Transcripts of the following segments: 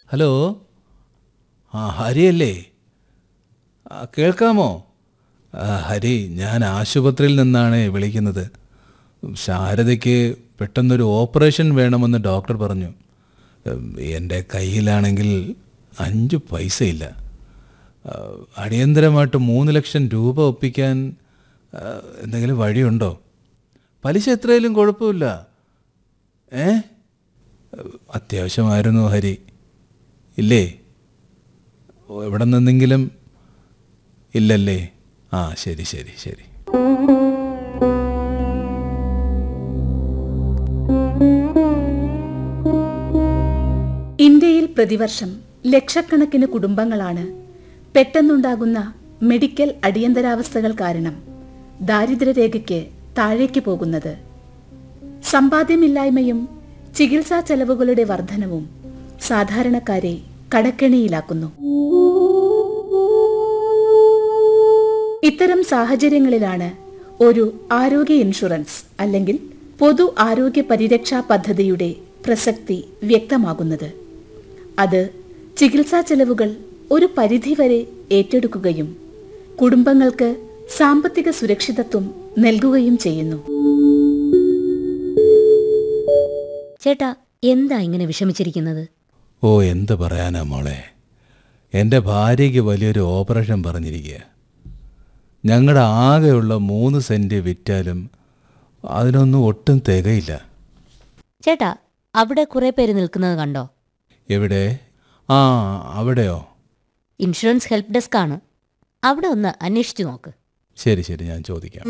hello ആ ഹരിയല്ലേ ആ, കേൾക്കാമോ ആ, ഹരി ഞാൻ ആശുപത്രിയിൽ നിന്നാണ് വിളിക്കുന്നത് ശാരദയ്ക്ക് പെട്ടെന്നൊരു ഓപ്പറേഷൻ വേണമെന്ന് ഡോക്ടർ പറഞ്ഞു ഉം, എൻ്റെ കയ്യിലാണെങ്കിൽ അഞ്ച് പൈസയില്ല ആ, അടിയന്തരമായിട്ട് മൂന്ന് ലക്ഷം രൂപ ഒപ്പിക്കാൻ ആ, എന്തെങ്കിലും വഴിയുണ്ടോ പലിശ എത്രയായാലും കുഴപ്പമില്ല ഏ അത്യാവശ്യമായിരുന്നു ഹരി ഇല്ലേ ഓ, എവിടെ നിന്നെങ്കിലും ഇല്ലല്ലേ ആ ശരി ശരി ശരി ഇന്ത്യയിൽ പ്രതിവർഷം ലക്ഷക്കണക്കിന് കുടുംബങ്ങളാണ് പെട്ടെന്നുണ്ടാകുന്ന മെഡിക്കൽ അടിയന്തരാവസ്ഥകൾ കാരണം ദാരിദ്ര്യരേഖയ്ക്ക് താഴേക്ക് പോകുന്നത് സമ്പാദ്യമില്ലായ്മയും ചികിത്സാ ചെലവുകളുടെ വർധനവും സാധാരണക്കാരെ കടക്കെണിയിലാക്കുന്നു ഇത്തരം സാഹചര്യങ്ങളിലാണ് ഒരു ആരോഗ്യ ഇൻഷുറൻസ് അല്ലെങ്കിൽ പൊതു ആരോഗ്യ പരിരക്ഷാ പദ്ധതിയുടെ പ്രസക്തി വ്യക്തമാകുന്നത് അത് ചികിത്സാ ചെലവുകൾ ഒരു പരിധിവരെ ഏറ്റെടുക്കുകയും കുടുംബങ്ങൾക്ക് സാമ്പത്തിക സുരക്ഷിതത്വം നൽകുകയും ചെയ്യുന്നു ചേട്ടാ എന്താ ഇങ്ങനെ വിഷമിച്ചിരിക്കുന്നത് ഓ എന്ത് പറയാനാ മോളെ എൻ്റെ ഭാര്യയ്ക്ക് വലിയൊരു ഓപ്പറേഷൻ പറഞ്ഞിരിക്കുക ഞങ്ങളുടെ ആകെയുള്ള മൂന്ന് സെൻറ്റ് വിറ്റാലും അതിനൊന്നും ഒട്ടും തികയില്ല ചേട്ടാ അവിടെ കുറെ പേര് നിൽക്കുന്നത് കണ്ടോ എവിടെ ആ അവിടെയോ ഇൻഷുറൻസ് ഹെൽപ്പ് ഡെസ്ക് ആണ് അവിടെ ഒന്ന് അന്വേഷിച്ചു നോക്ക് ശരി ശരി ഞാൻ ചോദിക്കാം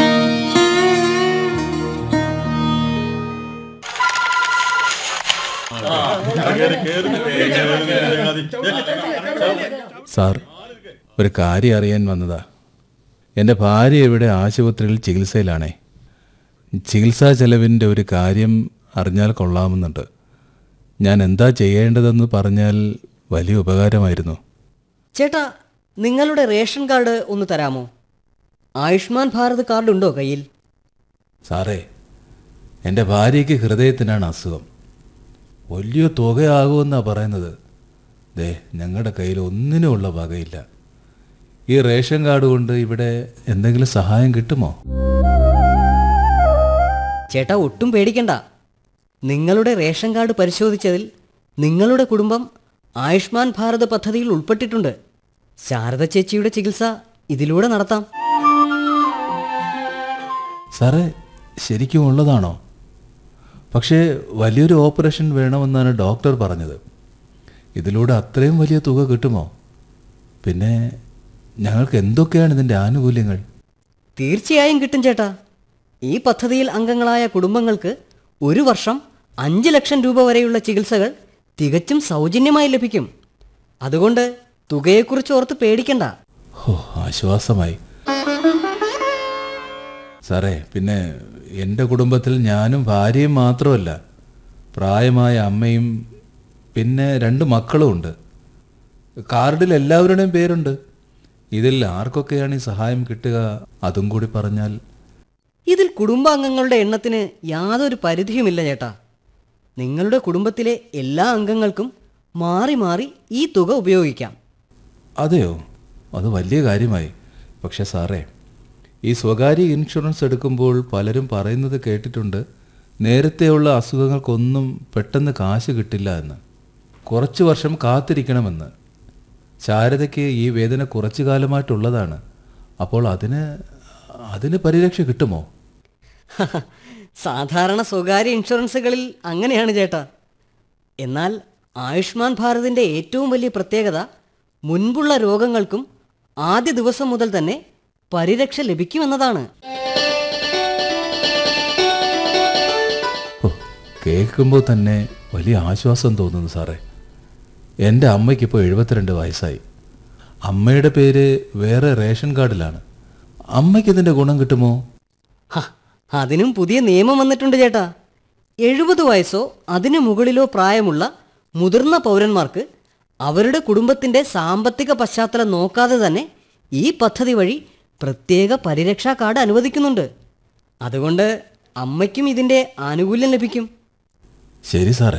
സാർ ഒരു കാര്യം അറിയാൻ വന്നതാ എൻ്റെ ഭാര്യ ഇവിടെ ആശുപത്രിയിൽ ചികിത്സയിലാണേ ചികിത്സാ ചെലവിൻ്റെ ഒരു കാര്യം അറിഞ്ഞാൽ കൊള്ളാമെന്നുണ്ട് ഞാൻ എന്താ ചെയ്യേണ്ടതെന്ന് പറഞ്ഞാൽ വലിയ ഉപകാരമായിരുന്നു ചേട്ടാ നിങ്ങളുടെ റേഷൻ കാർഡ് ഒന്ന് തരാമോ ആയുഷ്മാൻ ഭാരത് കാർഡ് ഉണ്ടോ കയ്യിൽ സാറേ എൻ്റെ ഭാര്യയ്ക്ക് ഹൃദയത്തിനാണ് അസുഖം വലിയ തുകയാകുമെന്നാണ് പറയുന്നത് ദേ ഞങ്ങളുടെ കയ്യിൽ ഒന്നിനുമുള്ള വകയില്ല ഈ റേഷൻ കാർഡ് കൊണ്ട് ഇവിടെ എന്തെങ്കിലും സഹായം കിട്ടുമോ ചേട്ടാ ഒട്ടും പേടിക്കണ്ട നിങ്ങളുടെ റേഷൻ കാർഡ് പരിശോധിച്ചതിൽ നിങ്ങളുടെ കുടുംബം ആയുഷ്മാൻ ഭാരത് പദ്ധതിയിൽ ഉൾപ്പെട്ടിട്ടുണ്ട് ശാരദ ചേച്ചിയുടെ ചികിത്സ ഇതിലൂടെ നടത്താം സാറേ ശരിക്കും ഉള്ളതാണോ പക്ഷേ വലിയൊരു ഓപ്പറേഷൻ വേണമെന്നാണ് ഡോക്ടർ പറഞ്ഞത് ഇതിലൂടെ അത്രയും വലിയ തുക കിട്ടുമോ പിന്നെ ഞങ്ങൾക്ക് എന്തൊക്കെയാണ് ഇതിൻ്റെ ആനുകൂല്യങ്ങൾ തീർച്ചയായും കിട്ടും ചേട്ടാ ഈ പദ്ധതിയിൽ അംഗങ്ങളായ കുടുംബങ്ങൾക്ക് ഒരു വർഷം അഞ്ച് ലക്ഷം രൂപ വരെയുള്ള ചികിത്സകൾ തികച്ചും സൗജന്യമായി ലഭിക്കും അതുകൊണ്ട് തുകയെക്കുറിച്ച് ഓർത്ത് പേടിക്കണ്ട ഓ ആശ്വാസമായി സാറേ പിന്നെ എൻ്റെ കുടുംബത്തിൽ ഞാനും ഭാര്യയും മാത്രമല്ല പ്രായമായ അമ്മയും പിന്നെ രണ്ട് മക്കളും ഉണ്ട് കാർഡിൽ എല്ലാവരുടെയും പേരുണ്ട് ഇതിൽ ആർക്കൊക്കെയാണ് ഈ സഹായം കിട്ടുക അതും കൂടി പറഞ്ഞാൽ ഇതിൽ കുടുംബാംഗങ്ങളുടെ എണ്ണത്തിന് യാതൊരു പരിധിയുമില്ല ചേട്ടാ നിങ്ങളുടെ കുടുംബത്തിലെ എല്ലാ അംഗങ്ങൾക്കും മാറി മാറി ഈ തുക ഉപയോഗിക്കാം അതെയോ അത് വലിയ കാര്യമായി പക്ഷെ സാറേ ഈ സ്വകാര്യ ഇൻഷുറൻസ് എടുക്കുമ്പോൾ പലരും പറയുന്നത് കേട്ടിട്ടുണ്ട് നേരത്തെയുള്ള അസുഖങ്ങൾക്കൊന്നും പെട്ടെന്ന് കാശ് കിട്ടില്ല എന്ന് കുറച്ച് വർഷം കാത്തിരിക്കണമെന്ന് ശാരദയ്ക്ക് ഈ വേദന കുറച്ചു കാലമായിട്ടുള്ളതാണ് അപ്പോൾ അതിന് അതിന് പരിരക്ഷ കിട്ടുമോ സാധാരണ സ്വകാര്യ ഇൻഷുറൻസുകളിൽ അങ്ങനെയാണ് ചേട്ടാ എന്നാൽ ആയുഷ്മാൻ ഭാരതിൻ്റെ ഏറ്റവും വലിയ പ്രത്യേകത മുൻപുള്ള രോഗങ്ങൾക്കും ആദ്യ ദിവസം മുതൽ തന്നെ പരിരക്ഷ ലഭിക്കുമെന്നതാണ് ഓ കേൾക്കുമ്പോൾ തന്നെ വലിയ ആശ്വാസം തോന്നുന്നു സാറേ എൻ്റെ അമ്മയ്ക്കിപ്പോൾ എഴുപത്തിരണ്ട് വയസ്സായി അമ്മയുടെ പേര് വേറെ റേഷൻ കാർഡിലാണ് അമ്മയ്ക്ക് ഇതിൻ്റെ ഗുണം കിട്ടുമോ ഹ, അതിനും പുതിയ നിയമം വന്നിട്ടുണ്ട് ചേട്ടാ എഴുപത് വയസ്സോ അതിനു മുകളിലോ പ്രായമുള്ള മുതിർന്ന പൗരന്മാർക്ക് അവരുടെ കുടുംബത്തിന്റെ സാമ്പത്തിക പശ്ചാത്തലം നോക്കാതെ തന്നെ ഈ പദ്ധതി വഴി പ്രത്യേക പരിരക്ഷാ കാർഡ് അനുവദിക്കുന്നുണ്ട് അതുകൊണ്ട് അമ്മയ്ക്കും ഇതിന്റെ ആനുകൂല്യം ലഭിക്കും ശരി സാറേ